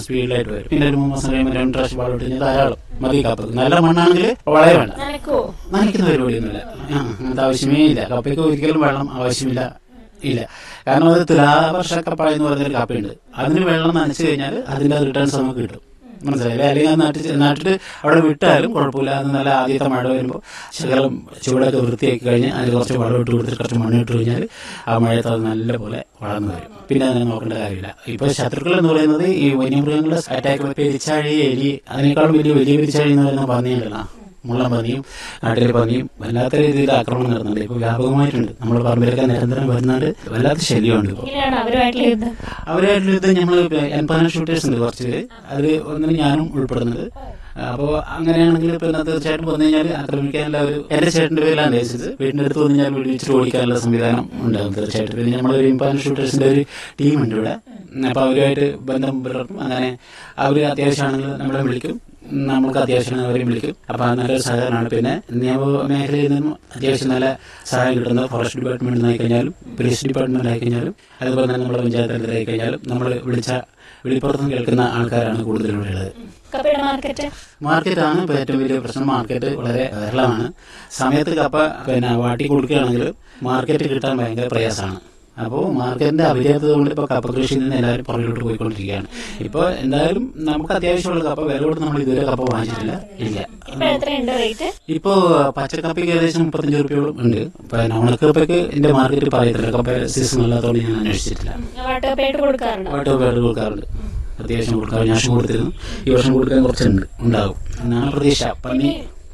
സ്പീഡിലായിട്ട് വരും പിന്നെ ഒരു മൂന്ന് മാസം കഴിയുമ്പോൾ രണ്ട് പ്രാവശ്യം വളം ഇട്ട് കഴിഞ്ഞാൽ ധാരാളം മതി കപ്പ നല്ല മണ്ണാണെങ്കിൽ വളരെ വേണ്ട നനക്കോ നനയ്ക്കുന്ന പരിപാടിയൊന്നുമില്ല ആ, അങ്ങനത്തെ ആവശ്യമേ ഇല്ല കപ്പയ്ക്ക് ഒരിക്കലും വെള്ളം ആവശ്യമില്ല ഇല്ല കാരണം അത് തുലാവർഷ കപ്പ എന്ന് പറഞ്ഞൊരു കപ്പയുണ്ട് അതിന് വെള്ളം നനച്ചു കഴിഞ്ഞാൽ അതിന്റെ റിട്ടേൺസ് നമുക്ക് കിട്ടും മനസ്സിലായില്ലേ അല്ലെങ്കിൽ അത് നട്ടിട്ട് നട്ടിട്ട് അവിടെ വിട്ടാലും കുഴപ്പമില്ല അത് നല്ല ആദ്യത്തെ മഴ വരുമ്പോൾ ശകലം ചൂടൊക്കെ വൃത്തിയാക്കി കഴിഞ്ഞ് അതിന് കുറച്ച് വെള്ളം ഇട്ട് കൊടുത്തിട്ട് കുറച്ച് മണ്ണ് ഇട്ട് കഴിഞ്ഞാൽ ആ മഴയത്ത് അത് നല്ല പോലെ വളർന്നു വരും പിന്നെ അതിനെ നോക്കേണ്ട കാര്യമില്ല ഇപ്പൊ ശത്രുക്കൾ എന്ന് പറയുന്നത് ഈ വന്യമൃഗങ്ങളുടെ അറ്റാക്ക് പെരിച്ചാഴി എലി അതിനേക്കാളും വലിയ വലിയ പെരിച്ചാഴി എന്ന് പറയുന്ന പന്നിയല്ല മുള്ളം പന്നിയും നാട്ടിലെ പന്നിയും വല്ലാത്ത രീതിയിൽ ആക്രമണം നടന്നുണ്ട് ഇപ്പൊ വ്യാപകമായിട്ടുണ്ട് നമ്മുടെ പറമ്പിലൊക്കെ നിരന്തരം വരുന്നുണ്ട് വല്ലാത്ത ശല്യമുണ്ട് ഇപ്പോൾ എങ്ങനെയാണ് അവരുമായിട്ടുള്ള യുദ്ധം അവരായിട്ടുള്ള ഇത് ഞങ്ങൾ എൻപാന ഷൂട്ടേഴ്സ് ഉണ്ട് കുറച്ച് പേര് അതിൽ ഒന്നിന് ഞാനും ഉൾപ്പെടുന്നുണ്ട് അപ്പോൾ അങ്ങനെയാണെങ്കിൽ പിന്നെ തീർച്ചയായിട്ടും വന്നു കഴിഞ്ഞാൽ ആക്രമിക്കാനുള്ള ഒരു എന്റെ ചേട്ടന്റെ പേരിലാണ് അന്വേഷിച്ചത് വീടിന്റെ അടുത്ത് വന്നു കഴിഞ്ഞാൽ വെടിവെച്ചിട്ട് ഓടിക്കാനുള്ള സംവിധാനം ഉണ്ടാകും തീർച്ചയായിട്ടും പിന്നെ നമ്മളൊരു ഇമ്പാന ഷൂട്ടേഴ്സിന്റെ ഒരു ടീമുണ്ട് ഇവിടെ അപ്പൊ അവരുമായിട്ട് ബന്ധം പുലർത്തും അങ്ങനെ അവർ അത്യാവശ്യമാണെങ്കിൽ നമ്മളെ വിളിക്കും നമ്മൾക്ക് അത്യാവശ്യം അവരെയും വിളിക്കും അപ്പൊ അത് നല്ലൊരു സഹകരണമാണ് പിന്നെ നിയമ മേഖലയിൽ നിന്നും അത്യാവശ്യം നല്ല സഹായം കിട്ടുന്നത് ഫോറസ്റ്റ് ഡിപ്പാർട്ട്മെന്റിൽ നിന്ന് കഴിഞ്ഞാലും പോലീസ് ഡിപ്പാർട്ട്മെന്റ് ആയി കഴിഞ്ഞാലും അതുപോലെ തന്നെ നമ്മുടെ പഞ്ചായത്ത് തലത്തിലായി കഴിഞ്ഞാലും നമ്മൾ വിളിച്ച വെളിപ്പുറത്ത് കേൾക്കുന്ന ആൾക്കാരാണ് കൂടുതലും ഉള്ളത് കപ്പയുടെ മാർക്കറ്റ് മാർക്കറ്റാണ് ഇപ്പോൾ ഏറ്റവും വലിയ പ്രശ്നം മാർക്കറ്റ് വളരെ വിരളമാണ് സമയത്ത് കപ്പ പിന്നെ വാട്ടി കൊടുക്കുകയാണെങ്കിൽ മാർക്കറ്റ് കിട്ടാൻ ഭയങ്കര പ്രയാസമാണ് അപ്പോൾ മാർക്കറ്റിന്റെ അപര്യാപ്തത കൊണ്ട് ഇപ്പോൾ കപ്പ കൃഷിയിൽ നിന്ന് എല്ലാവരും പുറകിലോട്ട് പോയിക്കൊണ്ടിരിക്കുകയാണ് ഇപ്പോൾ എന്തായാലും നമുക്ക് അത്യാവശ്യമുള്ള കപ്പ വില കൊടുത്ത് നമ്മൾ ഇതുവരെ കപ്പ വാങ്ങിച്ചിട്ടില്ല ഇല്ല ഇപ്പൊ എത്രയുണ്ട് റേറ്റ് ഇപ്പോ പച്ചക്കപ്പയ്ക്ക് ഏകദേശം മുപ്പത്തഞ്ച് റുപ്യോളം ഉണ്ട് പിന്നെ ഉണക്കപ്പയ്ക്ക് എന്റെ മാർക്കറ്റ് പറയത്തില്ല കപ്പ സീസൺ അല്ലാത്തതുകൊണ്ട് ഞാൻ അന്വേഷിച്ചിട്ടില്ല വാട്ടുകപ്പയായിട്ട് കൊടുക്കാറുണ്ട് ഓട്ടോ പേര് കൊടുക്കാറുണ്ട് അത്യാവശ്യം കൊടുക്കാം ഈ വർഷം കൊടുത്തിരുന്നു ഈ വർഷം കൊടുക്കാൻ കുറച്ചുണ്ട് ഉണ്ടാവും എന്നാണ് പ്രതീക്ഷ പന്നി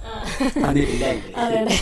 പന്നി ഇല്ല. അതെ അതെ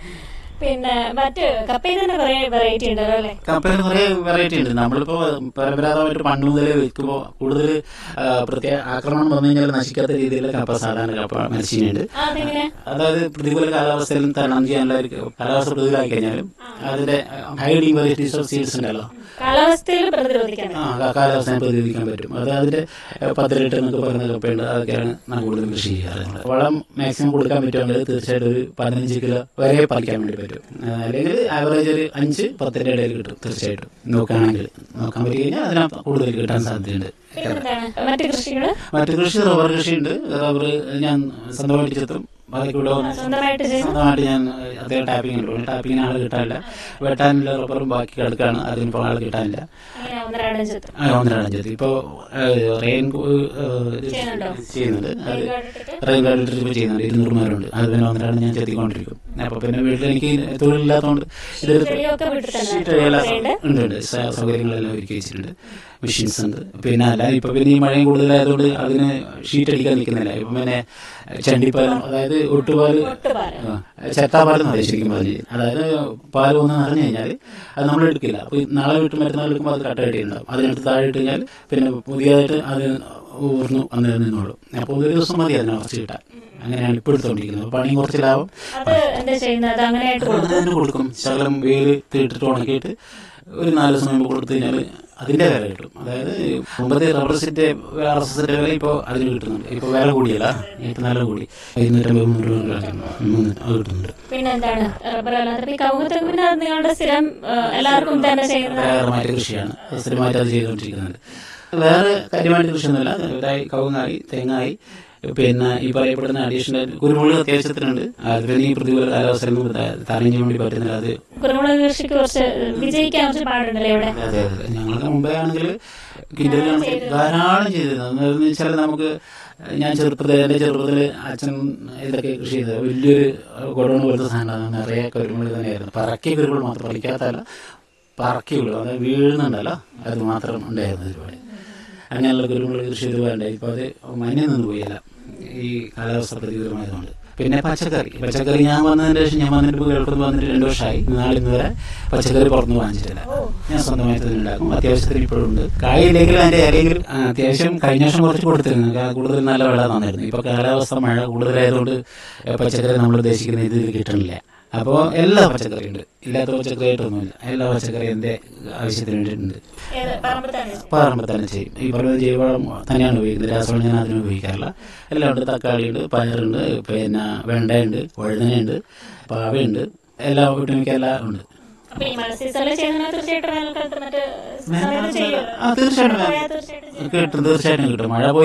പിന്നെ മറ്റ് കപ്പയിൽ തന്നെ കുറെ വെറൈറ്റി ഉണ്ടല്ലോ അല്ലെ കപ്പയിൽ കുറെ വെറൈറ്റി ഉണ്ട് നമ്മളിപ്പോ പരമ്പരാഗതമായിട്ട് പണ്ട് മുതലേ വെക്കുമ്പോൾ കൂടുതൽ പ്രത്യേക ആക്രമണം വന്നു കഴിഞ്ഞാൽ നശിക്കാത്ത രീതിയിലുള്ള കപ്പ സാധാരണ കപ്പ മരിച്ചിട്ടുണ്ട് അതെങ്ങനെ അതായത് പ്രതികൂല കാലാവസ്ഥയിൽ തരണം ചെയ്യാനുള്ള ഒരു കാലാവസ്ഥ പ്രതികൂലമായി കഴിഞ്ഞാലും അതിന്റെ ഹൈഡിങ് വെറൈറ്റീസ് ഓഫ് സീഡ്സ് ഉണ്ടല്ലോ കാലാവസ്ഥയിൽ പ്രതിരോധിക്കാൻ ആ കാ- കാലാവസ്ഥയെ പ്രതിരോധിക്കാൻ പറ്റും അത് അതിന്റെ ഏഹ്, പത്തിരട്ട് എന്നൊക്കെ പറയുന്ന കപ്പയുണ്ട് അതൊക്കെയാണ് നാം കൂടുതൽ കൃഷി ചെയ്യാറ് നമ്മള്. വളം മാക്സിമം കൊടുക്കാൻ പറ്റുമെങ്കിൽ തീർച്ചയായിട്ടും ഒരു പതിനഞ്ച് കിലോ വരെ പറിക്കാൻ വേണ്ടി പറ്റും ആ, അല്ലെങ്കിൽ ആവറേജ് ഒരു അഞ്ച് പത്തിന്റെ ഇടയിൽ കിട്ടും തീർച്ചയായിട്ടും നോക്കുകയാണെങ്കിൽ നോക്കാൻ പറ്റി കഴിഞ്ഞാൽ അതിനകത്ത് കൂടുതൽ കിട്ടാൻ സാധ്യതയുണ്ട് പിന്നെന്താണ് മറ്റ് കൃഷികള് മറ്റു കൃഷി റബ്ബർ കൃഷിയുണ്ട് റബ്ബർ ഞാൻ സ്വന്തമായിട്ട് ചെത്തും ബാക്കിയുള്ള സ്വന്തമായിട്ട് ചെയ്യും സ്വന്തമായിട്ട് ഞാൻ അതേ ടാപ്പിംഗ് ഉണ്ട് ടാപ്പിങ്ങിന് ആൾ കിട്ടാനില്ല വെട്ടാനുള്ള റബ്ബറും ബാക്കി കിടക്കുകയാണ് അതിനിപ്പോൾ ആൾ കിട്ടാനില്ല അങ്ങനെ ഒന്നരാടം ചെത്തും ആ, ഒന്നരാടം ചെയ്തു ഇപ്പോ റെയിൻ ചെയ്യുന്നുണ്ടോ? ചെയ്യുന്നുണ്ട് അത് ഇട്ടിട്ട് റെയിൻ ഗാർഡ് ട്രിപ്പ് ചെയ്യുന്നുണ്ട് ഇരുന്നൂറുമാരുണ്ട് അത് പിന്നെ ഒന്നരാടം ഞാൻ ചെത്തിക്കൊണ്ടിരിക്കും അപ്പൊ പിന്നെ വീട്ടിൽ എനിക്ക് തൊഴിലില്ലാത്തതുകൊണ്ട് ഇതൊരു ചെടിയൊക്കെ വീട്ടിൽ തന്നെ ഷീറ്റ് എല്ലാം ഉണ്ട് ഉണ്ട് സ- സൗകര്യങ്ങളെല്ലാം ഒരുക്കി വെച്ചിട്ടുണ്ട് മെഷീൻസ് ഉണ്ട് പിന്നെ അല്ല ഇപ്പൊ പിന്നെ ഈ മഴയും കൂടുതലായതുകൊണ്ട് അതിന് ഷീറ്റ് അടിക്കാൻ നിൽക്കുന്നില്ല ഇപ്പൊ പിന്നെ ചണ്ടിപ്പാലം അതായത് ഒട്ടുപാല് ഒട്ടുപാലം. ആ, ചെത്താപാലം എന്ന് പറയും ശരിക്കും പറഞ്ഞു അതായത് പാല് ഒന്ന് നിറഞ്ഞു കഴിഞ്ഞാൽ അത് നമ്മൾ എടുക്കില്ല അപ്പൊ ഈ നാളെ വിട്ട് മറ്റന്നാൾ എടുക്കുമ്പോൾ അത് കട്ട കെട്ടിയിട്ടുണ്ടാവും അതിനടുത്ത് താഴെ ഇട്ട് കഴിഞ്ഞാൽ പിന്നെ പുതിയതായിട്ട് അത് ഊർന്നു വന്ന് നിന്നോളും അപ്പോൾ ഒരു ദിവസം മതി അതിനെ കുറച്ച് കിട്ടാൻ അങ്ങനെയാണ് ഇപ്പോൾ എടുത്തുകൊണ്ടിരിക്കുന്നത് പണി കുറച്ച് ലാഭം അത് എന്താ ചെയ്യുന്നത് അത് അങ്ങനെയായിട്ട് കൊടുക്കും അതിന് കൊടുക്കും ശകലം വേര് തീട്ടിട്ട് ഉണക്കിയിട്ട് ഒരു നാല് ദിവസം മുമ്പ് കൊടുത്തു കഴിഞ്ഞാൽ അതിന്റെ വില കിട്ടും അതായത് മുമ്പത്തെ റബ്ബർ സെറ്റ് ആർ എസ് എസിന്റെ വില ഇപ്പോൾ അതിന് കിട്ടുന്നുണ്ട് ഇപ്പോൾ വില കൂടിയല്ല ഇപ്പൊ നല്ല കൂടി ഇരുന്നൂറ്റമ്പത് മുന്നൂറ് രൂപ മൂന്ന് അത് കിട്ടുന്നുണ്ട് പിന്നെ എന്താണ് റബ്ബർ അല്ലാതെ ഈ കവുങ്ങത്തെങ്ങ് പിന്നെ അത് നിങ്ങളുടെ സ്ഥിരം ആ, എല്ലാവർക്കും തന്നെ ചെയ്യുന്നത് വേറെമായിട്ട് കൃഷിയാണ് സ്ഥിരമായിട്ട് അത് ചെയ്തുകൊണ്ടിരിക്കുന്നുണ്ട് വേറെ കാര്യമായിട്ട് കൃഷിയൊന്നുമില്ല ഇതായി കവുങ്ങായി തെങ്ങായി പിന്നെ ഈ പറയപ്പെടുന്ന അഡീഷണൽ കുരുമുളക് അത്യാവശ്യത്തിനുണ്ട് അത് പിന്നെ ഈ പ്രതികൂല കാലാവസ്ഥയിൽ നിന്ന് തരണം ചെയ്യാൻ വേണ്ടി പറ്റുന്നില്ല അത് കുരുമുളക് കൃഷിക്ക് കുറച്ച് വിജയിക്കാൻ കുറച്ച് പാടുണ്ടല്ലോ ഇവിടെ അതെ അതെ ഞങ്ങൾക്ക് മുമ്പേ ആണെങ്കിൽ കിൻഡൽ കണക്കിന് ധാരാളം ചെയ്തിരുന്നു എന്ന് വെച്ചാൽ നമുക്ക് ഞാൻ ചെറുപ്പത്തിൽ എൻ്റെ ചെറുപ്പത്തിൽ അച്ഛൻ ഇതൊക്കെ കൃഷി ചെയ്തത് വലിയൊരു ഗോഡൗൺ പോലത്തെ സാധനമാണ് നിറയെ കുരുമുളക് തന്നെയായിരുന്നു പറക്കിയ കുരുമുളക് മാത്രം പറിക്കാത്തല്ല പറക്കിയുള്ളൂ അത് വീഴുന്നുണ്ടല്ലോ അത് മാത്രം ഉണ്ടായിരുന്നു ഒരുപാട് അങ്ങനെയുള്ള കുരുമുളക് കൃഷി ഇത് വേണ്ട ഇപ്പോൾ അത് മഞ്ഞ നിന്ന് പോയില്ല ഈ കാലാവസ്ഥ പ്രതികൂലമായതുകൊണ്ട് പിന്നെ പച്ചക്കറി പച്ചക്കറി ഞാൻ വന്നതിന് ശേഷം ഞാൻ വന്നിട്ട് ഇപ്പോൾ ഗൾഫിൽ നിന്ന് വന്നിട്ട് രണ്ടു വർഷമായി നാളെ ഇന്ന് വരെ പച്ചക്കറി പുറത്തുനിന്ന് വാങ്ങിച്ചിട്ടില്ല ഞാൻ സ്വന്തമായിട്ട് തന്നെ ഉണ്ടാക്കും അത്യാവശ്യത്തിന് ഇപ്പോഴും ഉണ്ട് കായില്ലെങ്കിലും അതിന്റെ ഇലയെങ്കിലും ആ, അത്യാവശ്യം കഴിഞ്ഞ വർഷം കുറച്ച് കൊടുത്തിരുന്നു കാ- കൂടുതൽ നല്ല വില തന്നിരുന്നു ഇപ്പൊ കാലാവസ്ഥ മഴ കൂടുതലായതുകൊണ്ട് ഏ, പച്ചക്കറി നമ്മൾ ഉദ്ദേശിക്കുന്ന ഇത് കിട്ടണില്ല അപ്പോൾ എല്ലാ പച്ചക്കറി ഉണ്ട് ഇല്ലാത്ത പച്ചക്കറി ആയിട്ടൊന്നുമില്ല എല്ലാ പച്ചക്കറി എന്റെ ആവശ്യത്തിന് വേണ്ടിയിട്ടുണ്ട് ഏത് പറമ്പിൽ തന്നെ പാറമ്പ് തന്നെ ചെയ്യും ഈ പറയുന്ന ജൈവവളം തന്നെയാണ് ഉപയോഗിക്കുന്നത് രാസവളം ഞാൻ അതിന് ഉപയോഗിക്കാറില്ല എല്ലാം ഉണ്ട് തക്കാളിയുണ്ട് പയറുണ്ട് പിന്നെ വെണ്ടയുണ്ട് വഴുതനയുണ്ട് പാവയുണ്ട് എല്ലാ ഒട്ടുമിക്കെല്ലാം ഉണ്ട് അപ്പൊ ഈ മഴ സീസണിൽ ചെയ്യുന്ന തീർച്ചയായിട്ടും വേനൽക്കാലത്ത് മറ്റ് സമയത്ത് ചെയ്യും ആ തീർച്ചയായിട്ടും പോയാൽ തീർച്ചയായിട്ടും ചെയ്യും. കിട്ടും തീർച്ചയായിട്ടും കിട്ടും മഴ പോയി